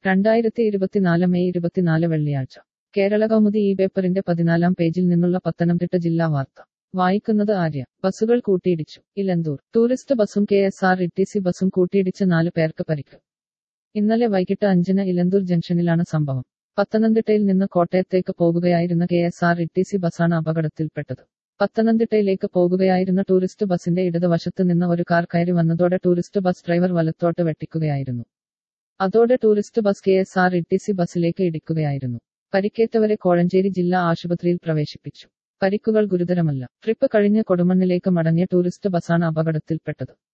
രണ്ടായിരത്തി ഇരുപത്തിനാല് മെയ് ഇരുപത്തിനാല് വെള്ളിയാഴ്ച കേരള കൗമുദി ഈ പേപ്പറിന്റെ പതിനാലാം പേജിൽ നിന്നുള്ള പത്തനംതിട്ട ജില്ലാ വാർത്ത വായിക്കുന്നത് ആര്യ ബസ്സുകൾ കൂട്ടിയിടിച്ചു ഇലന്തൂർ ടൂറിസ്റ്റ് ബസ്സും K S R T C സി ബസ്സും കൂട്ടിയിടിച്ച് നാല് പേർക്ക് പരിക്ക് ഇന്നലെ വൈകിട്ട് അഞ്ചിന് ഇലന്തൂർ ജംഗ്ഷനിലാണ് സംഭവം പത്തനംതിട്ടയിൽ നിന്ന് കോട്ടയത്തേക്ക് പോകുകയായിരുന്ന K S R T C സി ബസ്സാണ് അപകടത്തിൽപ്പെട്ടത് പത്തനംതിട്ടയിലേക്ക് പോകുകയായിരുന്ന ടൂറിസ്റ്റ് ബസിന്റെ ഇടതുവശത്ത് നിന്ന് ഒരു കാർ കയറി വന്നതോടെ ടൂറിസ്റ്റ് ബസ് ഡ്രൈവർ വലത്തോട്ട് വെട്ടിക്കുകയായിരുന്നു അതോടെ tourist bus K S R T C സി ബസ്സിലേക്ക് ഇടിക്കുകയായിരുന്നു പരിക്കേറ്റവരെ കോഴഞ്ചേരി ജില്ലാ ആശുപത്രിയിൽ പ്രവേശിപ്പിച്ചു പരിക്കുകൾ ഗുരുതരമല്ല ട്രിപ്പ് കഴിഞ്ഞ് കൊടുമണ്ണിലേക്ക് മടങ്ങിയ ടൂറിസ്റ്റ് ബസ്സാണ് അപകടത്തിൽപ്പെട്ടത്